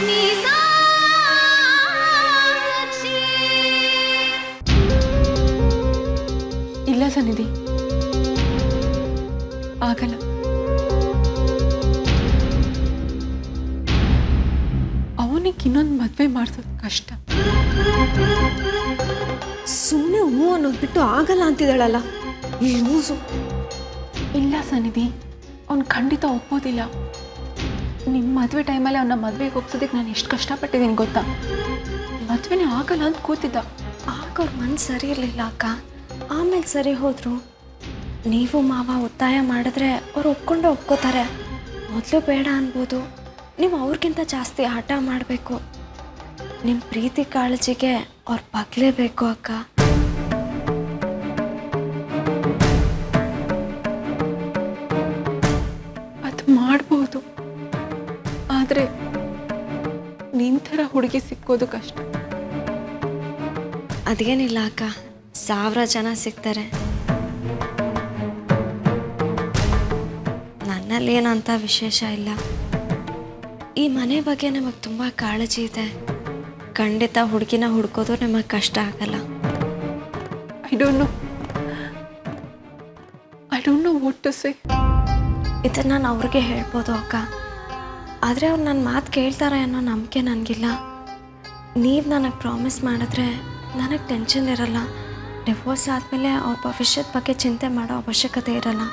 ಇಲ್ಲ ಸನ್ನಿಧಿ ಆಗಲ್ಲ ಅವನಿಗೆ ಇನ್ನೊಂದು ಮದುವೆ ಮಾಡ್ಸೋದು ಕಷ್ಟ ಸುಮ್ಮನೆ ಹ್ಞೂ ಅನ್ನೋದು ಬಿಟ್ಟು ಆಗಲ್ಲ ಅಂತಿದ್ದಾಳಲ್ಲ ಲೂಸು ಇಲ್ಲ ಸನ್ನಿಧಿ ಅವ್ನು ಖಂಡಿತ ಒಪ್ಪೋದಿಲ್ಲ ನಿಮ್ಮ ಮದುವೆ ಟೈಮಲ್ಲಿ ಅವನ ಮದುವೆಗೆ ಒಪ್ಸೋದಕ್ಕೆ ನಾನು ಎಷ್ಟು ಕಷ್ಟಪಟ್ಟಿದ್ದೀನಿ ಗೊತ್ತಾ ಮದುವೆನೇ ಆಗಲ್ಲ ಅಂತ ಕೂತಿದ್ದ ಆಗ ಅವ್ರ ಮನ್ಸು ಸರಿ ಇರಲಿಲ್ಲ ಅಕ್ಕ ಆಮೇಲೆ ಸರಿ ಹೋದ್ರು ನೀವು ಮಾವ ಒತ್ತಾಯ ಮಾಡಿದ್ರೆ ಅವ್ರು ಒಪ್ಕೊಂಡೆ ಒಪ್ಕೋತಾರೆ ಮೊದಲು ಬೇಡ ಅನ್ಬೋದು ನೀವು ಅವ್ರಿಗಿಂತ ಜಾಸ್ತಿ ಆಟ ಮಾಡಬೇಕು ನಿಮ್ಮ ಪ್ರೀತಿ ಕಾಳಜಿಗೆ ಅವ್ರು ಬಗ್ಲೇಬೇಕು ಅಕ್ಕ ಅದು ಮಾಡ್ಬೋದು ಆದರೆ ನಿನ್ ಥರ ಹುಡುಗಿ ಸಿಕ್ಕೋದು ಕಷ್ಟ ಅದೇನಿಲ್ಲ ಅಕ್ಕ ಸಾವಿರ ಜನ ಸಿಗ್ತಾರೆ ನನ್ನಲ್ಲಿ ಏನಂತ ವಿಶೇಷ ಇಲ್ಲ ಈ ಮನೆ ಬಗ್ಗೆ ನಮಗೆ ತುಂಬ ಕಾಳಜಿ ಇದೆ ಖಂಡಿತ ಹುಡುಗಿನ ಹುಡ್ಕೋದು ನಮಗೆ ಕಷ್ಟ ಆಗಲ್ಲ I don't know I don't know what to say ಇದನ್ನು ನಾನು ಅವ್ರಿಗೆ ಹೇಳ್ಬೋದು ಅಕ್ಕ ಆದರೆ ಅವ್ರು ನನ್ನ ಮಾತು ಕೇಳ್ತಾರೆ ಅನ್ನೋ ನಂಬಿಕೆ ನನಗಿಲ್ಲ ನೀವು ನನಗೆ ಪ್ರಾಮಿಸ್ ಮಾಡಿದ್ರೆ ನನಗೆ ಟೆನ್ಷನ್ ಇರಲ್ಲ ಡಿವೋರ್ಸ್ ಆದಮೇಲೆ ಅವ್ರ ಭವಿಷ್ಯದ ಬಗ್ಗೆ ಚಿಂತೆ ಮಾಡೋ ಅವಶ್ಯಕತೆ ಇರಲ್ಲ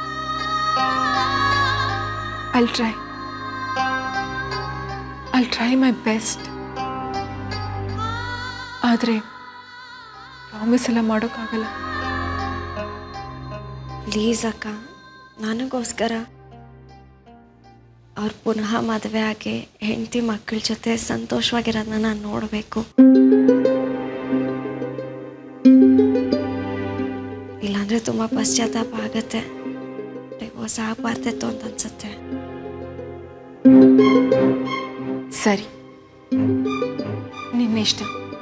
I'll try. I'll try my best. ಆದರೆ ಪ್ರಾಮಿಸ್ ಎಲ್ಲ ಮಾಡೋಕ್ಕಾಗಲ್ಲ ಪ್ಲೀಸ್ ಅಕ್ಕ ನನಗೋಸ್ಕರ ಅವ್ರು ಪುನಃ ಮದುವೆ ಆಗಿ ಹೆಂಡತಿ ಮಕ್ಕಳ ಜೊತೆ ಸಂತೋಷವಾಗಿರೋದನ್ನ ನಾನು ನೋಡಬೇಕು ಇಲ್ಲಾಂದರೆ ತುಂಬ ಪಶ್ಚಾತ್ತಾಪ ಆಗತ್ತೆ ಡಿವೋರ್ಸ್ ಆಗಬಾರ್ದಿತ್ತು ಅಂತ ಅನ್ಸುತ್ತೆ ಸರಿ ನಿನ್ನ ಇಷ್ಟ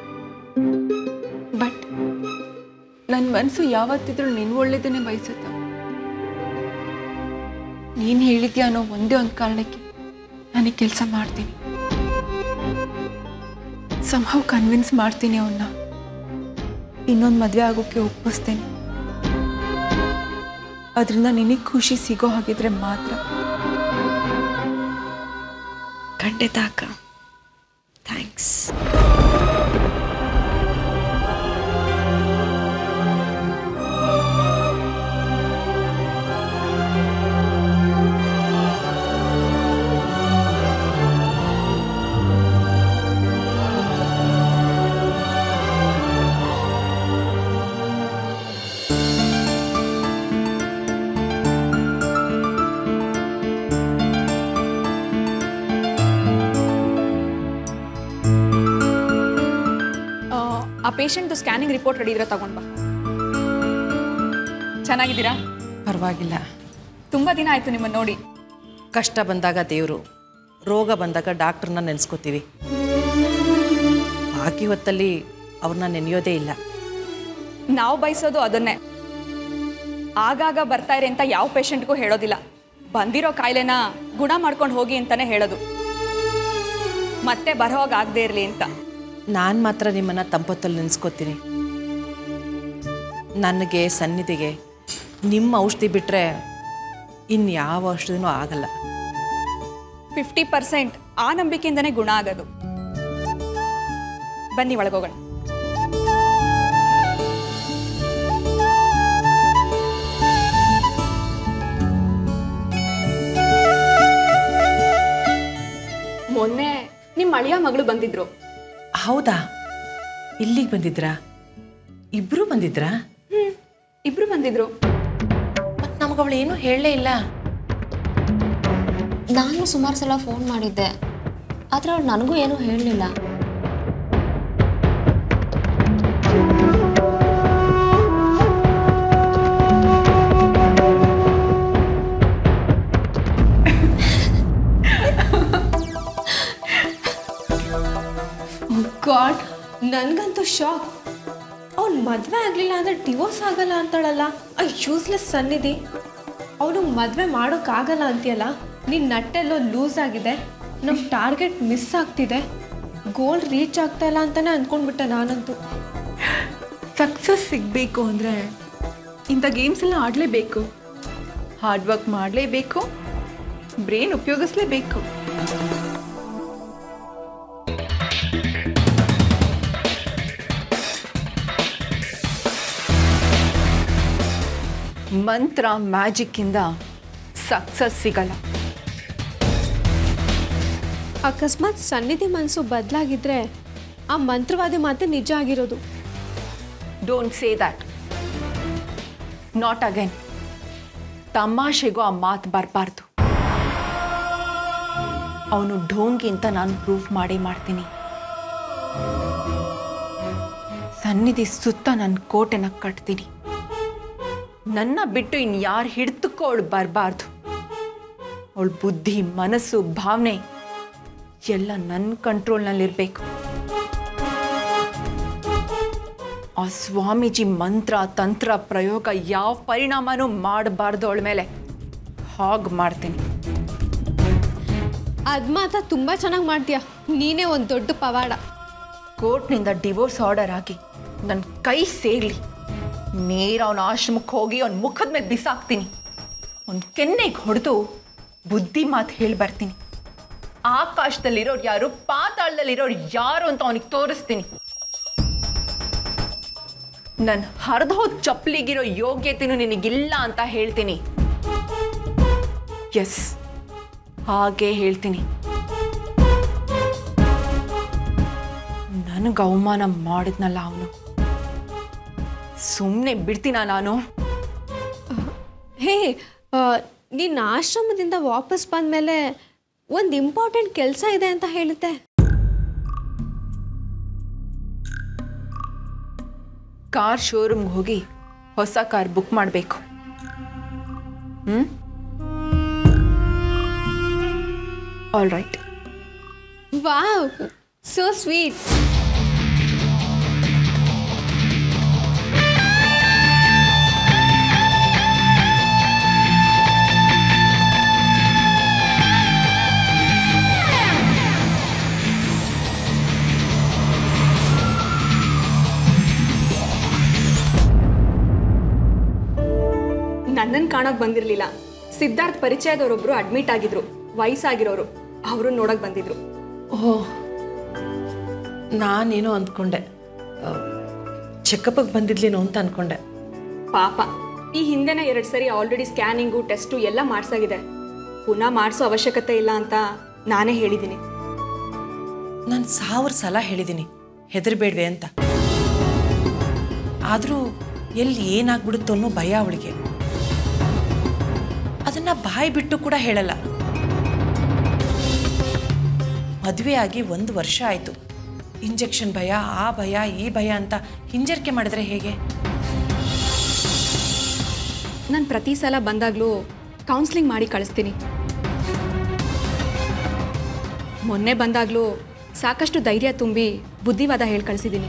ಬಟ್ ನನ್ನ ಮನಸ್ಸು ಯಾವತ್ತಿದ್ರೂ ನಿನ್ನ ಒಳ್ಳೇದನ್ನೇ ಬಯಸುತ್ತ ನೀನು ಹೇಳಿದ್ಯಾ ಅನ್ನೋ ಒಂದೇ ಒಂದು ಕಾರಣಕ್ಕೆ ನನಗೆ ಕೆಲಸ ಮಾಡ್ತೀನಿ ಸಂಭವ ಕನ್ವಿನ್ಸ್ ಮಾಡ್ತೀನಿ ಅವನ್ನ ಇನ್ನೊಂದು ಮದುವೆ ಆಗೋಕ್ಕೆ ಒಪ್ಪಿಸ್ತೇನೆ ಅದರಿಂದ ನಿನಗೆ ಖುಷಿ ಸಿಗೋ ಹಾಗಿದ್ರೆ ಮಾತ್ರ ಖಂಡಿತ ಅಕ್ಕ ಥ್ಯಾಂಕ್ಸ್ ಆ ಪೇಷಂಟ್ದು ಸ್ಕ್ಯಾನಿಂಗ್ ರಿಪೋರ್ಟ್ ರೆಡಿ ಇದ್ರೆ ತಗೊಂಡ್ ಬಾ ಚೆನ್ನಾಗಿದ್ದೀರಾ ಪರವಾಗಿಲ್ಲ ತುಂಬ ದಿನ ಆಯಿತು ನಿಮ್ಮನ್ನು ನೋಡಿ ಕಷ್ಟ ಬಂದಾಗ ದೇವರು ರೋಗ ಬಂದಾಗ ಡಾಕ್ಟ್ರನ್ನ ನೆನೆಸ್ಕೋತೀವಿ ಬಾಕಿ ಹೊತ್ತಲ್ಲಿ ಅವ್ರನ್ನ ನೆನೆಯೋದೇ ಇಲ್ಲ ನಾವು ಬಯಸೋದು ಅದನ್ನೇ ಆಗಾಗ ಬರ್ತಾ ಇರಿ ಅಂತ ಯಾವ ಪೇಷಂಟ್ಗೂ ಹೇಳೋದಿಲ್ಲ ಬಂದಿರೋ ಕಾಯಿಲೆನ ಗುಣ ಮಾಡ್ಕೊಂಡು ಹೋಗಿ ಅಂತಾನೆ ಹೇಳೋದು ಮತ್ತೆ ಬರೋವಾಗ ಆಗದೆ ಇರಲಿ ಅಂತ ನಾನು ಮಾತ್ರ ನಿಮ್ಮನ್ನು ತಂಪೊತ್ತಲ್ಲಿ ನೆನೆಸ್ಕೋತೀನಿ ನನಗೆ ಸನ್ನಿಧಿಗೆ ನಿಮ್ಮ ಔಷಧಿ ಬಿಟ್ಟರೆ ಇನ್ಯಾವ ಔಷಧಿನೂ ಆಗಲ್ಲ ಫಿಫ್ಟಿ ಪರ್ಸೆಂಟ್ ಆ ನಂಬಿಕೆಯಿಂದನೇ ಗುಣ ಆಗೋದು ಬನ್ನಿ ಒಳಗೋಗೋಣ ಮೊನ್ನೆ ನಿಮ್ಮ ಅಳಿಯ ಮಗಳು ಬಂದಿದ್ರು ಹೌದಾ ಇಲ್ಲಿಗೆ ಬಂದಿದ್ರಾ ಇಬ್ಬರೂ ಬಂದಿದ್ರಾ ಹ್ಮ್ ಇಬ್ರು ಬಂದಿದ್ರು ಮತ್ತು ನಮಗವಳು ಏನೂ ಹೇಳಲೇ ಇಲ್ಲ ನಾನು ಸುಮಾರು ಸಲ ಫೋನ್ ಮಾಡಿದ್ದೆ ಆದರೆ ಅವ್ಳು ನನಗೂ ಏನೂ ಹೇಳಲಿಲ್ಲ ಗಾಡ್ ನನಗಂತೂ ಶಾಕ್ ಅವ್ನು ಮದುವೆ ಆಗಲಿಲ್ಲ ಅಂದರೆ ಡಿವೋರ್ಸ್ ಆಗಲ್ಲ ಅಂತಾಳಲ್ಲ ಆ ಯೂಸ್ಲೆಸ್ ಸನ್ನಿಧಿ ಅವನು ಮದುವೆ ಮಾಡೋಕ್ಕಾಗಲ್ಲ ಅಂತೀಯಲ್ಲ ನಿನ್ನ ನಟ್ಟೆಲ್ಲೋ ಲೂಸ್ ಆಗಿದೆ ನಮ್ಮ ಟಾರ್ಗೆಟ್ ಮಿಸ್ ಆಗ್ತಿದೆ ಗೋಲ್ ರೀಚ್ ಆಗ್ತಾ ಇಲ್ಲ ಅಂತಾನೆ ಅಂದ್ಕೊಂಡ್ಬಿಟ್ಟೆ ನಾನಂತೂ ಸಕ್ಸಸ್ ಸಿಗಬೇಕು ಅಂದರೆ ಇಂಥ ಗೇಮ್ಸ್ ಎಲ್ಲ ಆಡಲೇಬೇಕು ಹಾರ್ಡ್ ವರ್ಕ್ ಮಾಡಲೇಬೇಕು ಬ್ರೈನ್ ಉಪಯೋಗಿಸ್ಲೇಬೇಕು ಮಂತ್ರ ಮ್ಯಾಜಿಕ್ಕಿಂದ ಸಕ್ಸಸ್ ಸಿಗಲ್ಲ ಅಕಸ್ಮಾತ್ ಸನ್ನಿಧಿ ಮನಸ್ಸು ಬದಲಾಗಿದ್ರೆ ಆ ಮಂತ್ರವಾದಿ ಮಾತೆ ನಿಜ ಆಗಿರೋದು don't say that not again ತಮಾಷೆಗೂ ಆ ಮಾತು ಬರಬಾರ್ದು ಅವನು ಢೋಂಗಿ ಅಂತ ನಾನು ಪ್ರೂಫ್ ಮಾಡೇ ಮಾಡ್ತೀನಿ ಸನ್ನಿಧಿ ಸುತ್ತ ನನ್ನ ಕೋಟೆನ ಕಟ್ತೀನಿ ನನ್ನ ಬಿಟ್ಟು ಇನ್ನು ಯಾರು ಹಿಡ್ತಕ್ಕೋ ಅವಳು ಬರಬಾರ್ದು ಅವಳ ಬುದ್ಧಿ ಮನಸ್ಸು ಭಾವನೆ ಎಲ್ಲ ನನ್ನ ಕಂಟ್ರೋಲ್ನಲ್ಲಿರಬೇಕು ಆ ಸ್ವಾಮೀಜಿ ಮಂತ್ರ ತಂತ್ರ ಪ್ರಯೋಗ ಯಾವ ಪರಿಣಾಮನೂ ಮಾಡಬಾರ್ದು ಅವಳ ಮೇಲೆ ಹಾಗೆ ಮಾಡ್ತೀನಿ ಅದು ಮಾತ್ರ ತುಂಬ ಚೆನ್ನಾಗಿ ಮಾಡ್ತೀಯ ನೀನೇ ಒಂದು ದೊಡ್ಡ ಪವಾಡ ಕೋರ್ಟ್ನಿಂದ ಡಿವೋರ್ಸ್ ಆರ್ಡರ್ ಆಗಿ ನನ್ನ ಕೈ ಸೇರ್ಲಿ ನೇರ ಅವನ ಆಶ್ರಮಕ್ಕೆ ಹೋಗಿ ಅವನ ಮುಖದ ಮೇಲೆ ಬಿಸಾಕ್ತೀನಿ ಅವ್ನ ಕೆನ್ನೆಗೆ ಹೊಡೆದು ಬುದ್ಧಿ ಮಾತು ಹೇಳಿ ಬರ್ತೀನಿ ಆಕಾಶದಲ್ಲಿರೋರು ಯಾರು ಪಾತಾಳದಲ್ಲಿರೋರು ಯಾರು ಅಂತ ಅವನಿಗೆ ತೋರಿಸ್ತೀನಿ ನನ್ನ ಹರಿದು ಹೋದ ಚಪ್ಪಲಿಗಿರೋ ಯೋಗ್ಯತೆನೂ ನಿನಗಿಲ್ಲ ಅಂತ ಹೇಳ್ತೀನಿ ಎಸ್ ಹಾಗೆ ಹೇಳ್ತೀನಿ ನನಗೆ ಅವಮಾನ ಮಾಡಿದ್ನಲ್ಲ ಅವನು ಸುಮ್ಮನೆ ಬಿಡ್ತೀನ ನಾನು ಹೇ ಆ, ನಿನ್ನ ಆಶ್ರಮದಿಂದ ವಾಪಸ್ ಬಂದಮೇಲೆ ಒಂದು ಇಂಪಾರ್ಟೆಂಟ್ ಕೆಲಸ ಇದೆ ಅಂತ ಹೇಳುತ್ತೆ ಕಾರ್ ಶೋರೂಮ್ಗೆ ಹೋಗಿ ಹೊಸ ಕಾರ್ ಬುಕ್ ಮಾಡಬೇಕು ಹ್ಞೂ all right wow so sweet ನನ್ನನ್ನು ಕಾಣೋಕೆ ಬಂದಿರಲಿಲ್ಲ ಸಿದ್ಧಾರ್ಥ್ ಪರಿಚಯದವರೊಬ್ಬರು ಅಡ್ಮಿಟ್ ಆಗಿದ್ರು ವಯಸ್ಸಾಗಿರೋರು ಅವರು ನೋಡಕ್ ಬಂದಿದ್ರು ಓಹ್ ನಾನೇನೋ ಅಂದ್ಕೊಂಡೆ ಚೆಕಪ್ಗೆ ಬಂದಿದ್ಲೇನೋ ಅಂತ ಅಂದ್ಕೊಂಡೆ ಪಾಪ ಈ ಹಿಂದೆನೇ ಎರಡು ಸರಿ ಆಲ್ರೆಡಿ ಸ್ಕ್ಯಾನಿಂಗು ಟೆಸ್ಟು ಎಲ್ಲ ಮಾಡ್ಸಾಗಿದೆ ಪುನಃ ಮಾಡಿಸೋ ಅವಶ್ಯಕತೆ ಇಲ್ಲ ಅಂತ ನಾನೇ ಹೇಳಿದ್ದೀನಿ ನಾನು ಸಾವಿರ ಸಲ ಹೇಳಿದ್ದೀನಿ ಹೆದರಬೇಡ್ವೆ ಅಂತ ಆದರೂ ಎಲ್ಲಿ ಏನಾಗ್ಬಿಡುತ್ತೋ ಅನ್ನೋ ಭಯ ಅವಳಿಗೆ ಅದನ್ನ ಬಾಯಿ ಬಿಟ್ಟು ಕೂಡ ಹೇಳಲ್ಲ ಮದುವೆ ಆಗಿ ಒಂದು ವರ್ಷ ಆಯಿತು ಇಂಜೆಕ್ಷನ್ ಭಯ ಆ ಭಯ ಈ ಭಯ ಅಂತ ಹಿಂಜರಿಕೆ ಮಾಡಿದ್ರೆ ಹೇಗೆ ನಾನು ಪ್ರತಿ ಸಲ ಬಂದಾಗಲೂ ಕೌನ್ಸ್ಲಿಂಗ್ ಮಾಡಿ ಕಳಿಸ್ತೀನಿ ಮೊನ್ನೆ ಬಂದಾಗಲೂ ಸಾಕಷ್ಟು ಧೈರ್ಯ ತುಂಬಿ ಬುದ್ಧಿವಾದ ಹೇಳಿ ಕಳಿಸಿದ್ದೀನಿ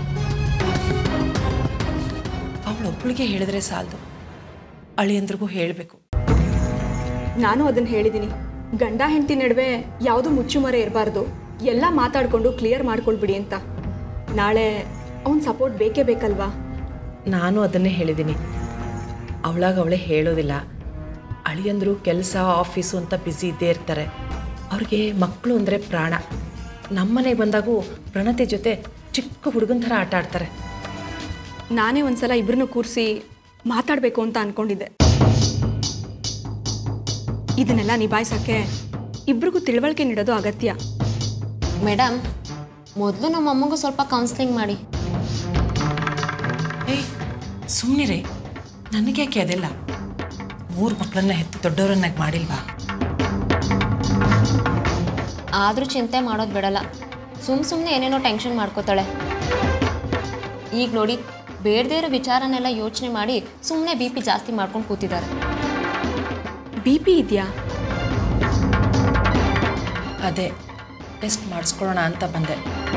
ಅವಳೊಬ್ಬಳಿಗೆ ಹೇಳಿದ್ರೆ ಸಾಲದು ಅಳಿಯಂದ್ರಿಗೂ ಹೇಳಬೇಕು ನಾನು ಅದನ್ನು ಹೇಳಿದ್ದೀನಿ ಗಂಡ ಹೆಂಡತಿ ನಡುವೆ ಯಾವುದೂ ಮುಚ್ಚುಮರೆ ಇರಬಾರ್ದು ಎಲ್ಲ ಮಾತಾಡಿಕೊಂಡು ಕ್ಲಿಯರ್ ಮಾಡ್ಕೊಳ್ಬಿಡಿ ಅಂತ ನಾಳೆ ಅವನ ಸಪೋರ್ಟ್ ಬೇಕೇ ಬೇಕಲ್ವಾ ನಾನು ಅದನ್ನೇ ಹೇಳಿದ್ದೀನಿ ಅವಳಾಗ ಅವಳೇ ಹೇಳೋದಿಲ್ಲ ಅಳಿಯಂದ್ರು ಕೆಲಸ ಆಫೀಸು ಅಂತ ಬ್ಯುಸಿ ಇದ್ದೇ ಇರ್ತಾರೆ ಅವ್ರಿಗೆ ಮಕ್ಕಳು ಅಂದರೆ ಪ್ರಾಣ ನಮ್ಮನೆಗೆ ಬಂದಾಗೂ ಪ್ರಣತಿ ಜೊತೆ ಚಿಕ್ಕ ಹುಡುಗನ ಥರ ಆಟ ಆಡ್ತಾರೆ ನಾನೇ ಒಂದ್ಸಲ ಇಬ್ಬರನ್ನು ಕೂರಿಸಿ ಮಾತಾಡಬೇಕು ಅಂತ ಅನ್ಕೊಂಡಿದ್ದೆ ಇದನ್ನೆಲ್ಲ ನಿಭಾಯಿಸೋಕ್ಕೆ ಇಬ್ರಿಗೂ ತಿಳುವಳಿಕೆ ನೀಡೋದು ಅಗತ್ಯ ಮೇಡಮ್ ಮೊದಲು ನಮ್ಮ ಅಮ್ಮಗೂ ಸ್ವಲ್ಪ ಕೌನ್ಸ್ಲಿಂಗ್ ಮಾಡಿ ಏಯ್ ಸುಮ್ಮನಿರೇ ನನಗ್ಯಾಕೆ ಅದೆಲ್ಲ ಮೂರು ಮಕ್ಕಳನ್ನ ಹೆತ್ತು ದೊಡ್ಡವರನ್ನಾಗಿ ಮಾಡಿಲ್ವಾ ಆದರೂ ಚಿಂತೆ ಮಾಡೋದು ಬಿಡಲ್ಲ ಸುಮ್ಮ ಸುಮ್ಮನೆ ಏನೇನೋ ಟೆನ್ಷನ್ ಮಾಡ್ಕೋತಾಳೆ ಈಗ ನೋಡಿ ಬೇಡದೇ ಇರೋ ವಿಚಾರನೆಲ್ಲ ಯೋಚನೆ ಮಾಡಿ ಸುಮ್ಮನೆ ಬಿ ಪಿ ಜಾಸ್ತಿ ಮಾಡ್ಕೊಂಡು ಕೂತಿದ್ದಾರೆ ಬಿ ಪಿ ಇದೆಯಾ ಅದೇ ಟೆಸ್ಟ್ ಮಾಡಿಸ್ಕೊಳ್ಳೋಣ ಅಂತ ಬಂದೆ